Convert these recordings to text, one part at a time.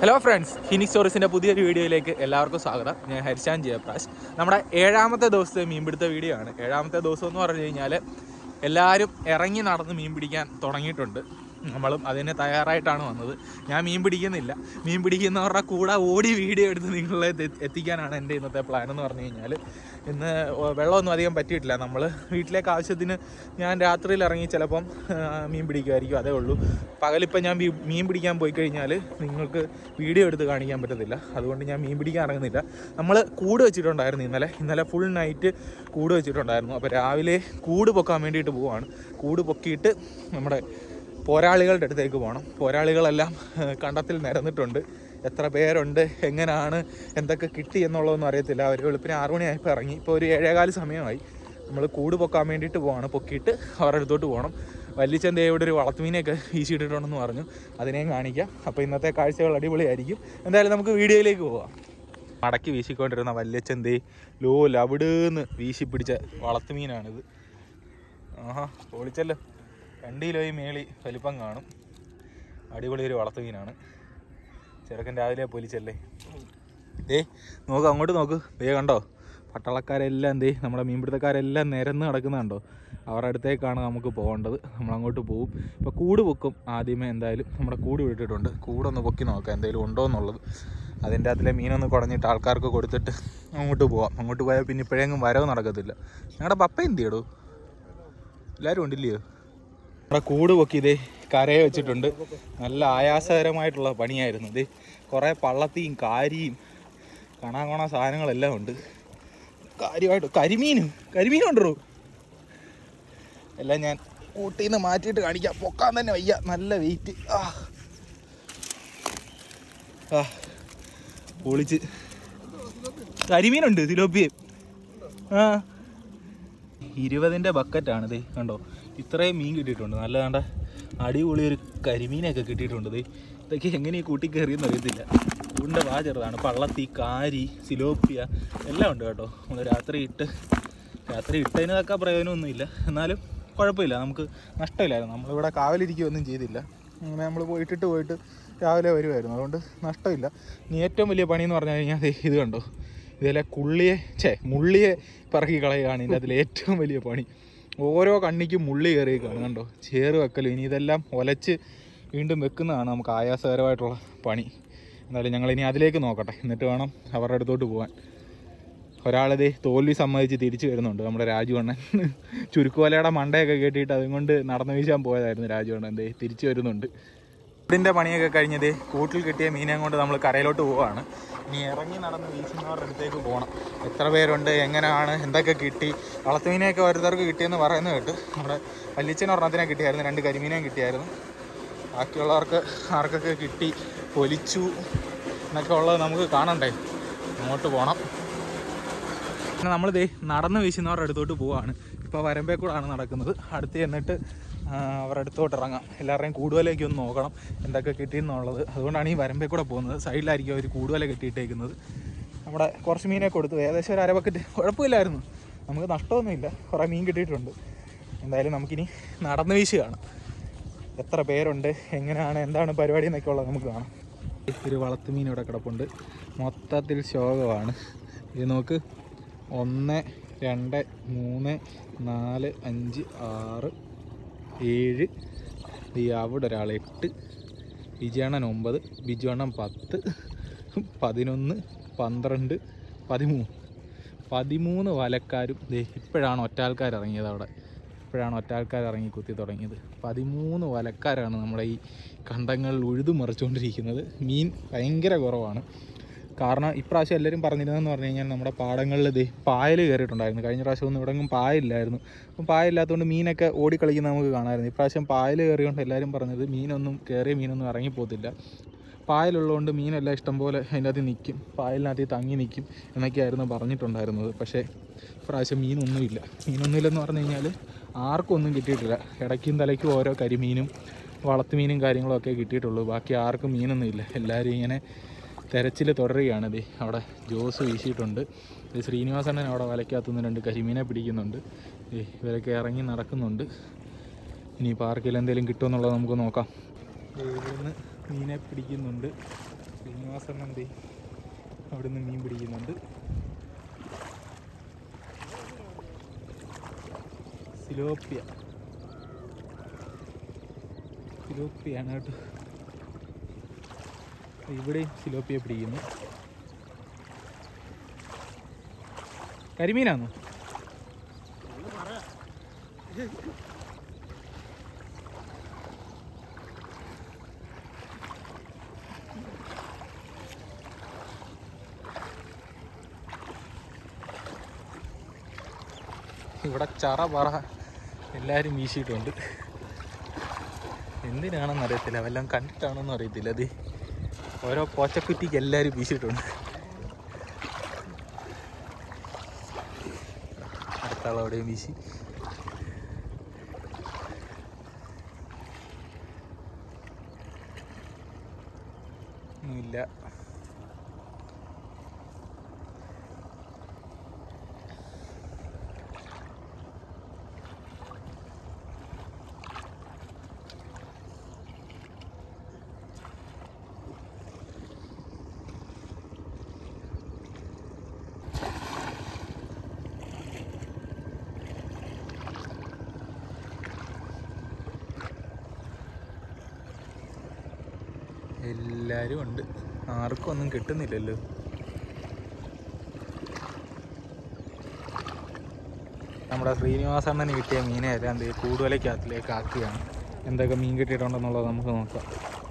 Hello friends ഹിനി സ്റ്റോറീസിൻ്റെ പുതിയൊരു വീഡിയോയിലേക്ക് എല്ലാവർക്കും സ്വാഗതം ഞാൻ ഹരിശാൻ ജയപ്രാശ് നമ്മുടെ ഏഴാമത്തെ ദിവസത്തെ മീൻപിടുത്ത വീഡിയോ ആണ് ഏഴാമത്തെ ദിവസം എന്ന് പറഞ്ഞു കഴിഞ്ഞാൽ എല്ലാവരും ഇറങ്ങി നടന്ന് മീൻ പിടിക്കാൻ തുടങ്ങിയിട്ടുണ്ട് നമ്മളും അതിന് തയ്യാറായിട്ടാണ് വന്നത് ഞാൻ മീൻ പിടിക്കുന്നില്ല മീൻ പിടിക്കുന്നവരുടെ കൂടെ ഓടി വീഡിയോ എടുത്ത് നിങ്ങളെ എത്തി- എത്തിക്കാനാണ് എൻ്റെ ഇന്നത്തെ പ്ലാൻ എന്ന് പറഞ്ഞു കഴിഞ്ഞാൽ ഇന്ന് വെള്ളമൊന്നും അധികം പറ്റിയിട്ടില്ല നമ്മൾ വീട്ടിലേക്ക് ആവശ്യത്തിന് ഞാൻ രാത്രിയിൽ ഇറങ്ങി ചിലപ്പം ആ, മീൻ പിടിക്കുമായിരിക്കും അതേ ഉള്ളൂ പകലിപ്പം ഞാൻ മീ- മീൻ പിടിക്കാൻ പോയി കഴിഞ്ഞാൽ നിങ്ങൾക്ക് വീഡിയോ എടുത്ത് കാണിക്കാൻ പറ്റത്തില്ല അതുകൊണ്ട് ഞാൻ മീൻ പിടിക്കാൻ ഇറങ്ങുന്നില്ല നമ്മൾ കൂട് വെച്ചിട്ടുണ്ടായിരുന്നു ഇന്നലെ ഇന്നലെ ഫുൾ നൈറ്റ് കൂട് വെച്ചിട്ടുണ്ടായിരുന്നു അപ്പോൾ രാവിലെ കൂട് പൊക്കാൻ വേണ്ടിയിട്ട് പോവാണ് കൂട് പൊക്കിയിട്ട് നമ്മുടെ പോരാളികളുടെ അടുത്തേക്ക് പോകണം പോരാളികളെല്ലാം ഏഹ്, കണ്ടത്തിൽ നിരന്നിട്ടുണ്ട് എത്ര പേരുണ്ട് എങ്ങനെയാണ് എന്തൊക്കെ കിട്ടി എന്നുള്ളതൊന്നും അറിയത്തില്ല അവർ വെളുപ്പിന് ആറു മണിയായപ്പോൾ ഇറങ്ങി ഇപ്പോൾ ഒരു ഏഴേകാല് സമയമായി നമ്മൾ കൂട് പൊക്കാൻ വേണ്ടിയിട്ട് പോവാണ് പൊക്കിയിട്ട് അവരുടെ അടുത്തോട്ട് പോകണം വല്ലിച്ചന്ത ഇവിടെ ഒരു വളർത്തുമീനെയൊക്കെ വീശിയിട്ടിട്ടുണ്ടെന്ന് പറഞ്ഞു അതിനെയും കാണിക്കാം അപ്പോൾ ഇന്നത്തെ കാഴ്ചകൾ അടിപൊളിയായിരിക്കും എന്തായാലും നമുക്ക് വീഡിയോയിലേക്ക് പോവാം മടക്കി വീശിക്കൊണ്ടിരുന്ന വല്യച്ചന്തേ ലോ ലവിടുന്ന് വീശി പിടിച്ച വളർത്തുമീനാണിത് ആഹാ പൊളിച്ചല്ലോ രണ്ട് കിലോയും മേളി വലിപ്പം കാണും അടിപൊളി ഒരു വളർത്തുമീനാണ് ചെറുക്കൻ രാവിലെ പൊലിച്ചല്ലേ ദേ നോക്ക് അങ്ങോട്ട് നോക്ക് ദേ കണ്ടോ പട്ടാളക്കാരെല്ലാം ദേ നമ്മുടെ മീൻപിടുത്തക്കാരെല്ലാം നിരന്ന് നടക്കുന്ന കണ്ടോ അവരുടെ അടുത്തേക്കാണ് നമുക്ക് പോകേണ്ടത് നമ്മൾ അങ്ങോട്ട് പോകും ഇപ്പോൾ കൂട് പൊക്കും ആദ്യമേ എന്തായാലും നമ്മുടെ കൂട് വിട്ടിട്ടുണ്ട് കൂടൊന്ന് പൊക്കി നോക്കാം എന്തെങ്കിലും ഉണ്ടോ എന്നുള്ളത് അതിൻ്റെ അതിലെ മീനൊന്ന് കുടഞ്ഞിട്ട് ആൾക്കാർക്ക് കൊടുത്തിട്ട് അങ്ങോട്ട് പോവാം അങ്ങോട്ട് പോയാൽ പിന്നെ ഇപ്പോഴെങ്കിലും വരവ് നടക്കത്തില്ല ഞങ്ങളുടെ പപ്പ എന്ത് ചെയ്യടോ എല്ലാവരും ഉണ്ടില്ലയോ നമ്മുടെ കൂട് പൊക്കി ഇതേ കരയെ വെച്ചിട്ടുണ്ട് നല്ല ആയാസകരമായിട്ടുള്ള പണിയായിരുന്നു ഇത് കുറേ പള്ളത്തിയും കാരിയും കണാകണ സാധനങ്ങളെല്ലാം ഉണ്ട് കാര്യമായിട്ട് കരിമീനും കരിമീനുണ്ടോ എല്ലാം ഞാൻ കൂട്ടിൽ നിന്ന് മാറ്റിയിട്ട് കാണിക്കാം പൊക്കാൻ തന്നെ വയ്യ നല്ല വെയിറ്റ് ആ ആ പൊളിച്ച് കരിമീനുണ്ട് സിലോപ്പിയും ആ ഇരുപതിൻ്റെ ബക്കറ്റാണ് ഇത് കണ്ടോ ഇത്രയും മീൻ കിട്ടിയിട്ടുണ്ട് നല്ല കണ്ട അടിപൊളി ഒരു കരിമീനൊക്കെ കിട്ടിയിട്ടുണ്ട് ഇത് ഇതൊക്കെ എങ്ങനെ ഈ കൂട്ടി കയറിയെന്ന് അറിയത്തില്ല കൂടിൻ്റെ വാ ചെറുതാണ് പള്ളത്തി കാരി സിലോപ്പിയ എല്ലാം ഉണ്ട് കേട്ടോ നമ്മൾ രാത്രി ഇട്ട് രാത്രി ഇട്ടതിനൊക്കെ പ്രയോജനമൊന്നുമില്ല എന്നാലും കുഴപ്പമില്ല നമുക്ക് നഷ്ടമില്ലായിരുന്നു നമ്മളിവിടെ കാവലിരിക്കുകയൊന്നും ചെയ്തില്ല അങ്ങനെ നമ്മൾ പോയിട്ടിട്ട് പോയിട്ട് രാവിലെ വരുമായിരുന്നു അതുകൊണ്ട് നഷ്ടമില്ല ഇനി ഏറ്റവും വലിയ പണി എന്ന് പറഞ്ഞു കഴിഞ്ഞാൽ ദേ ഇത് കണ്ടോ ഇതിലെ കുള്ളിയെ ഛേ മുള്ളിയെ പറക്കി കളയുകയാണ് ഇതിൻ്റെ അതിൽ ഏറ്റവും വലിയ പണി ഓരോ കണ്ണിക്കും മുള്ളി കയറിയേക്കാണ് കണ്ടോ ചേറ് വെക്കലും ഇനി ഇതെല്ലാം ഒലച്ച് വീണ്ടും വെക്കുന്നതാണ് നമുക്ക് ആയാസകരമായിട്ടുള്ള പണി എന്തായാലും ഞങ്ങൾ ഇനി അതിലേക്ക് നോക്കട്ടെ എന്നിട്ട് വേണം അവരുടെ അടുത്തോട്ട് പോകാൻ ഒരാളിത് തോൽവി സമ്മതിച്ച് തിരിച്ചു വരുന്നുണ്ട് നമ്മുടെ രാജുവണ്ണൻ ചുരുക്കുവലയുടെ മണ്ടയൊക്കെ കെട്ടിയിട്ട് അതും കൊണ്ട് നടന്നു വീശാൻ പോയതായിരുന്നു രാജുവണ്ണൻ ദേ തിരിച്ചു വരുന്നുണ്ട് ഇതിൻ്റെ പണിയൊക്കെ കഴിഞ്ഞത് കൂട്ടിൽ കിട്ടിയ മീനെ കൊണ്ട് നമ്മൾ കരയിലോട്ട് പോവാണ് ഇനി ഇറങ്ങി നടന്ന് വീശുന്നവരുടെ അടുത്തേക്ക് പോകണം എത്ര പേരുണ്ട് എങ്ങനെയാണ് എന്തൊക്കെ കിട്ടി വളർത്തുമീനെയൊക്കെ ഓരോരുത്തർക്ക് കിട്ടിയെന്ന് പറയുന്നത് കേട്ട് നമ്മുടെ വല്യച്ഛൻ ഒരെണ്ണത്തിനെ കിട്ടിയായിരുന്നു രണ്ട് കരിമീനെയും കിട്ടിയായിരുന്നു ബാക്കിയുള്ളവർക്ക് ആർക്കൊക്കെ കിട്ടി പൊലിച്ചു എന്നൊക്കെ ഉള്ളത് നമുക്ക് കാണണ്ടേ അങ്ങോട്ട് പോകണം പിന്നെ നമ്മൾ ദേ നടന്ന് വീശുന്നവരുടെ അടുത്തോട്ട് പോവാണ് ഇപ്പോൾ വരമ്പേ കൂടാണ് നടക്കുന്നത് അടുത്ത് ചെന്നിട്ട് ആ, അവരുടെ അടുത്തോട്ട് ഇറങ്ങാം എല്ലാവരുടെയും കൂടുവലയൊക്കെ ഒന്ന് നോക്കണം എന്തൊക്കെ കിട്ടിയെന്നുള്ളത് അതുകൊണ്ടാണ് ഈ വരമ്പേ കൂടെ പോകുന്നത് സൈഡിലായിരിക്കും അവർ കൂടുവല കെട്ടിയിട്ടേക്കുന്നത് നമ്മുടെ കുറച്ച് മീനെ കൊടുത്തു ഏകദേശം ഒരു അരബക്കറ്റ് കുഴപ്പമില്ലായിരുന്നു നമുക്ക് നഷ്ടമൊന്നുമില്ല കുറേ മീൻ കിട്ടിയിട്ടുണ്ട് എന്തായാലും നമുക്കിനി നടന്ന് വീശ് കാണാം എത്ര പേരുണ്ട് എങ്ങനെയാണ് എന്താണ് പരിപാടി എന്നൊക്കെ ഉള്ളത് നമുക്ക് കാണാം ഒരു വളർത്തുമീൻ ഇവിടെ കിടപ്പുണ്ട് മൊത്തത്തിൽ ശോകമാണ് ഇത് നോക്ക് ഒന്ന് രണ്ട് മൂന്ന് നാല് അഞ്ച് ആറ് ഏഴ് ഈ അവിടെ ഒരാൾ എട്ട് ബിജുവണ്ണൻ ഒമ്പത് ബിജുവണ്ണൻ പത്ത് പതിനൊന്ന് പന്ത്രണ്ട് പതിമൂന്ന് പതിമൂന്ന് വലക്കാരും ദേ ഇപ്പോഴാണ് ഒറ്റാൾക്കാർ ഇറങ്ങിയത് അവിടെ ഇപ്പോഴാണ് ഒറ്റാൾക്കാർ ഇറങ്ങി കുത്തി തുടങ്ങിയത് പതിമൂന്ന് വലക്കാരാണ് നമ്മുടെ ഈ കണ്ടങ്ങളിൽ ഉഴുതു മറിച്ചുകൊണ്ടിരിക്കുന്നത് മീൻ ഭയങ്കര കുറവാണ് കാരണം ഇപ്രാവശ്യം എല്ലാവരും പറഞ്ഞിരുന്നതെന്ന് പറഞ്ഞു കഴിഞ്ഞാൽ നമ്മുടെ പാടങ്ങളിൽ ദേ പായൽ കയറിയിട്ടുണ്ടായിരുന്നു കഴിഞ്ഞ പ്രാവശ്യം ഒന്നും ഇവിടെ പായലില്ലായിരുന്നു അപ്പം പായലില്ലാത്തതുകൊണ്ട് മീനൊക്കെ ഓടിക്കളിക്കുന്ന നമുക്ക് കാണാമായിരുന്നു ഇപ്രാവശ്യം പായൽ കയറിയോണ്ട് എല്ലാവരും പറഞ്ഞത് മീനൊന്നും കയറിയ മീനൊന്നും ഇറങ്ങിപ്പോത്തില്ല പായലുള്ളതുകൊണ്ട് മീനെല്ലാം ഇഷ്ടംപോലെ അതിൻ്റെ അകത്ത് നിൽക്കും പായലിനകത്ത് തങ്ങി നിൽക്കും എന്നൊക്കെയായിരുന്നു പറഞ്ഞിട്ടുണ്ടായിരുന്നത് പക്ഷേ ഇപ്രാവശ്യം മീനൊന്നുമില്ല മീനൊന്നുമില്ലെന്ന് പറഞ്ഞു കഴിഞ്ഞാൽ ആർക്കും ഒന്നും കിട്ടിയിട്ടില്ല ഇടയ്ക്കും തലയ്ക്കും ഓരോ കരിമീനും വളർത്തുമീനും കാര്യങ്ങളും ഒക്കെ കിട്ടിയിട്ടുള്ളൂ ബാക്കി ആർക്കും മീനൊന്നും ഇല്ല എല്ലാവരും ഇങ്ങനെ തെരച്ചിൽ തുടരുകയാണ് ദേ അവിടെ ജോസ് വീശിയിട്ടുണ്ട് ഇത് ശ്രീനിവാസണ്ണൻ അവിടെ വലയ്ക്കകത്തുനിന്ന് രണ്ട് കരിമീനെ പിടിക്കുന്നുണ്ട് ദേ ഇവരൊക്കെ ഇറങ്ങി നടക്കുന്നുണ്ട് ഇനി പാർക്കിൽ എന്തെങ്കിലും കിട്ടുമെന്നുള്ളത് നമുക്ക് നോക്കാം ദേ ഇവിടുന്ന് മീനെ പിടിക്കുന്നുണ്ട് ശ്രീനിവാസൻ എന്തി അവിടുന്ന് മീൻ പിടിക്കുന്നുണ്ട് സിലോപ്പിയ സിലോപ്പിയാണ് കേട്ടോ ഇവിടെയും സിലോപ്പിയ പിടിക്കുന്നു കരിമീനാണോ ഇവിടെ ചറ പറ എല്ലാവരും വീശിയിട്ടുണ്ട് എന്തിനാണെന്ന് അറിയത്തില്ല വല്ലതും കണ്ടിട്ടാണെന്നും അറിയത്തില്ല അത് ഓരോ പോച്ചക്കുറ്റിക്ക് എല്ലാവരും വീശിയിട്ടുണ്ട് അടുത്ത ആളവിടെയും വീശി ഒന്നുമില്ല എല്ലാരും ഉണ്ട് ആർക്കും ഒന്നും കിട്ടുന്നില്ലല്ലോ നമ്മുടെ ശ്രീനിവാസണ്ണന് കിട്ടിയ മീനെ എല്ലാം ദേ കൂടുവലയ്ക്കകത്തിലേക്ക് ആക്കുകയാണ് എന്തൊക്കെ മീൻ കിട്ടിയിട്ടുണ്ടെന്നുള്ളത് നമുക്ക് നോക്കാം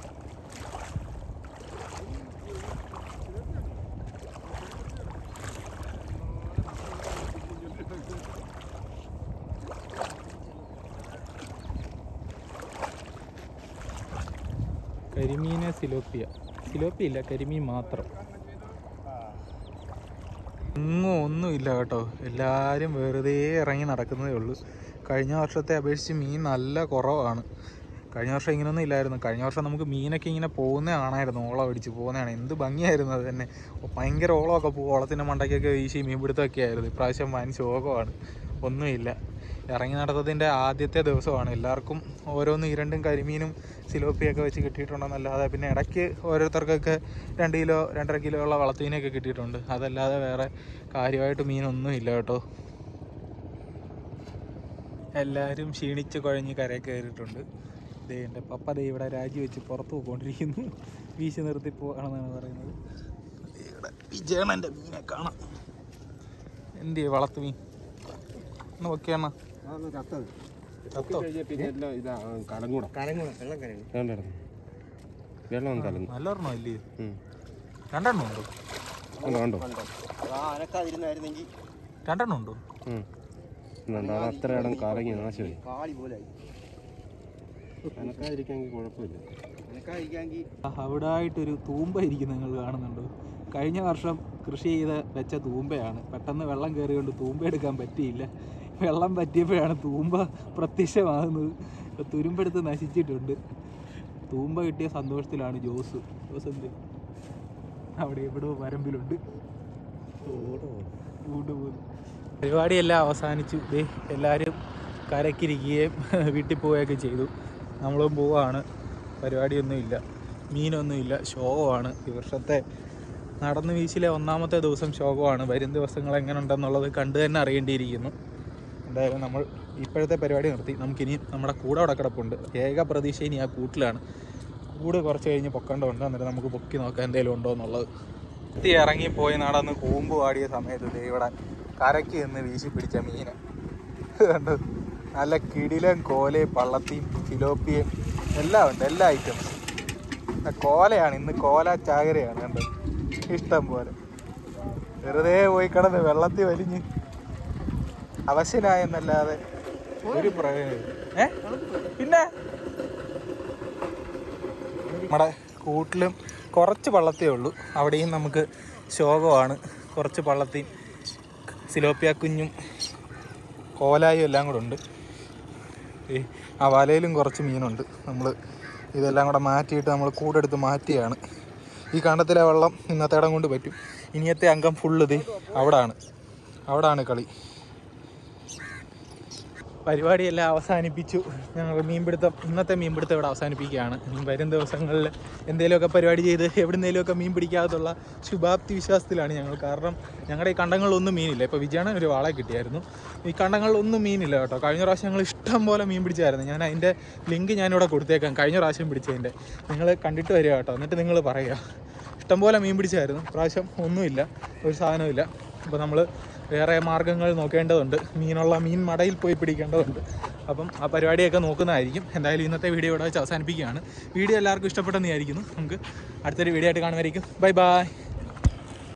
കരിമീന് സിലോപ്പിയ സിലോപ്പിയ ഇല്ല കരിമീൻ മാത്രം എങ്ങും ഒന്നുമില്ല കേട്ടോ എല്ലാവരും വെറുതെ ഇറങ്ങി നടക്കുന്നതേ ഉള്ളൂ കഴിഞ്ഞ വർഷത്തെ അപേക്ഷിച്ച് മീൻ നല്ല കുറവാണ് കഴിഞ്ഞ വർഷം ഇങ്ങനെയൊന്നും ഇല്ലായിരുന്നു കഴിഞ്ഞ വർഷം നമുക്ക് മീനൊക്കെ ഇങ്ങനെ പോകുന്ന കാണായിരുന്നു ഓളം അടിച്ച് പോകുന്നതാണ് എന്ത് ഭംഗിയായിരുന്നു അത് തന്നെ ഭയങ്കര ഓളമൊക്കെ പോകും ഓളത്തിൻ്റെ മണ്ടയ്ക്കൊക്കെ വീശി മീൻപിടുത്തമൊക്കെ ആയിരുന്നു ഇപ്രാവശ്യം വൻ ശോകമാണ് ഒന്നുമില്ല ഇറങ്ങി നടത്തതിൻ്റെ ആദ്യത്തെ ദിവസമാണ് എല്ലാവർക്കും ഓരോന്നും ഇരണ്ടും കരിമീനും സിലോപ്പിയൊക്കെ വെച്ച് കിട്ടിയിട്ടുണ്ടെന്നല്ലാതെ പിന്നെ ഇടയ്ക്ക് ഓരോരുത്തർക്കൊക്കെ രണ്ട് കിലോ രണ്ടര കിലോ ഉള്ള വളത്തീനൊക്കെ കിട്ടിയിട്ടുണ്ട് അതല്ലാതെ വേറെ കാര്യമായിട്ട് മീനൊന്നും ഇല്ല കേട്ടോ എല്ലാവരും ക്ഷീണിച്ച് കുഴഞ്ഞ് കരയിൽ കയറിയിട്ടുണ്ട് ദേ എൻ്റെ പപ്പ ദേ ഇവിടെ രാജി വെച്ച് പുറത്ത് പോയിക്കൊണ്ടിരിക്കുന്നു വീശി നിർത്തി പോകണമെന്നാണ് പറയുന്നത് ദേ ഇവിടെ വിജയണൻ്റെ മീനെ കാണാം എന്ത് വളർത്തു മീൻ ഒന്ന് നോക്കിയാണ് ചത്തോ പിന്നെ എല്ലാം ഇതാ കലങ്ങൂട കലങ്ങണം വെള്ളം കലങ്ങണം വേണ്ടായിരുന്നു വെള്ളം കലങ്ങും നല്ല ഒരെണ്ണം ഇല്ലേ ഉം. രണ്ടെണ്ണം ഉണ്ടോ കണ്ടോ കണ്ടോ ആ അനക്കാതിരുന്നായിരുന്നെങ്കിൽ രണ്ടെണ്ണം ഉണ്ടോ ഉം. കണ്ടോ അത് അത്ര ഇടം കലങ്ങി നാശമായി കാളി പോലെ ആയി അനക്കാതിരിക്കാമെങ്കിൽ കുഴപ്പമില്ല അനക്കാതിരിക്കാമെങ്കിൽ അവിടെ ആയിട്ടൊരു തൂമ്പ ഇരിക്കുന്ന നിങ്ങൾ കാണുന്നുണ്ടോ കഴിഞ്ഞ വർഷം കൃഷി ചെയ്ത് വെച്ച തൂമ്പയാണ് പെട്ടെന്ന് വെള്ളം കയറിയോണ്ട് തൂമ്പ എടുക്കാൻ പറ്റിയില്ല വെള്ളം പറ്റിയപ്പോഴാണ് തൂമ്പ പ്രത്യക്ഷമാകുന്നത് ഇപ്പൊ തുരുമ്പെടുത്ത് നശിച്ചിട്ടുണ്ട് തൂമ്പ കിട്ടിയ സന്തോഷത്തിലാണ് ജോസ് ജോസ് എന്ത് അവിടെ എവിടെയോ വരമ്പിലുണ്ട് ഊണ്ട് പോകുന്നു പരിപാടിയെല്ലാം അവസാനിച്ചു ദേ എല്ലാവരും കരക്കിരിക്കുകയും വീട്ടിൽ പോവുകയൊക്കെ ചെയ്തു നമ്മളും പോവാണ് പരിപാടിയൊന്നുമില്ല മീനൊന്നുമില്ല ശോകമാണ് ഈ വർഷത്തെ നടന്നു വീശിലെ ഒന്നാമത്തെ ദിവസം ശോകമാണ് വരും ദിവസങ്ങൾ എങ്ങനെ ഉണ്ടെന്നുള്ളത് കണ്ടു തന്നെ അറിയേണ്ടിയിരിക്കുന്നു എന്തായാലും നമ്മൾ ഇപ്പോഴത്തെ പരിപാടി നിർത്തി നമുക്കിനി നമ്മുടെ കൂടെ അവിടെ കിടപ്പുണ്ട് ഏക പ്രതീക്ഷ ഇനി ആ കൂട്ടിലാണ് കൂട് കുറച്ച് കഴിഞ്ഞ് പൊക്കേണ്ടതുണ്ട് എന്നിട്ട് നമുക്ക് പൊക്കി നോക്കാൻ എന്തെങ്കിലും ഉണ്ടോ എന്നുള്ളത് എത്തി ഇറങ്ങി പോയി നടന്ന് കൂമ്പ് പാടിയ സമയത്ത് ദേ ഇവിടെ കരയ്ക്ക് നിന്ന് വീശി പിടിച്ച മീന് കണ്ടു നല്ല കിടിലൻ കോലയും പള്ളത്തിയും ഫിലോപ്പിയും എല്ലാം ഉണ്ട് എല്ലാ ഐറ്റംസും ആ കോലയാണ് ഇന്ന് കോല ചാകരയാണ് കണ്ടത് ഇഷ്ടം പോലെ വെറുതെ പോയി കിടന്ന് വെള്ളത്തിൽ വലിഞ്ഞ് അവശനായെന്നല്ലാതെ ഒരു പ്രയോജനം ഏ പിന്നെ നമ്മുടെ കൂട്ടിലും കുറച്ച് പള്ളത്തേ ഉള്ളൂ അവിടെയും നമുക്ക് ശോകമാണ് കുറച്ച് പള്ളത്തിയും സിലോപ്പിയ കുഞ്ഞും കോലായും എല്ലാം കൂടെ ഉണ്ട് ഈ ആ വലയിലും കുറച്ച് മീനുണ്ട് നമ്മൾ ഇതെല്ലാം കൂടെ മാറ്റിയിട്ട് നമ്മൾ കൂടെടുത്ത് മാറ്റിയാണ് ഈ കണ്ടത്തിലെ വെള്ളം ഇന്നത്തെ ഇടം കൊണ്ട് പറ്റും ഇനിയത്തെ അംഗം ഫുള്ള് ഇത് അവിടാണ് അവിടാണ് കളി പരിപാടിയെല്ലാം അവസാനിപ്പിച്ചു ഞങ്ങൾ മീൻപിടുത്തം ഇന്നത്തെ മീൻപിടുത്തം ഇവിടെ അവസാനിപ്പിക്കുകയാണ് ഇനി വരും ദിവസങ്ങളിൽ എന്തെങ്കിലുമൊക്കെ പരിപാടി ചെയ്ത് എവിടുന്നേലുമൊക്കെ മീൻ പിടിക്കാത്തുള്ള ശുഭാപ്തി വിശ്വാസത്തിലാണ് ഞങ്ങൾ കാരണം ഞങ്ങളുടെ ഈ കണ്ടങ്ങളിലൊന്നും മീനില്ല ഇപ്പോൾ വിജയണൻ ഒരു വാളെ കിട്ടിയായിരുന്നു ഈ കണ്ടങ്ങളിലൊന്നും മീനില്ല കേട്ടോ കഴിഞ്ഞ പ്രാവശ്യം ഞങ്ങൾ ഇഷ്ടം പോലെ മീൻ പിടിച്ചായിരുന്നു ഞാൻ അതിൻ്റെ ലിങ്ക് ഞാനിവിടെ കൊടുത്തേക്കാം കഴിഞ്ഞ പ്രാവശ്യം പിടിച്ചതിൻ്റെ നിങ്ങൾ കണ്ടിട്ട് വരിക കേട്ടോ എന്നിട്ട് നിങ്ങൾ പറയുക ഇഷ്ടംപോലെ മീൻ പിടിച്ചായിരുന്നു പ്രാവശ്യം ഒന്നുമില്ല ഒരു സാധനമില്ല അപ്പോൾ നമ്മൾ വേറെ മാർഗ്ഗങ്ങൾ നോക്കേണ്ടതുണ്ട് മീനുള്ള മീൻ മടയിൽ പോയി പിടിക്കേണ്ടതുണ്ട് അപ്പം ആ പരിപാടിയൊക്കെ നോക്കുന്നതായിരിക്കും എന്തായാലും ഇന്നത്തെ വീഡിയോ ഇവിടെ വെച്ച് അവസാനിപ്പിക്കുകയാണ് വീഡിയോ എല്ലാവർക്കും ഇഷ്ടപ്പെട്ടെന്ന് വിചാരിക്കുന്നു നമുക്ക് അടുത്തൊരു വീഡിയോ ആയിട്ട് കാണുമായിരിക്കും ബൈ ബൈ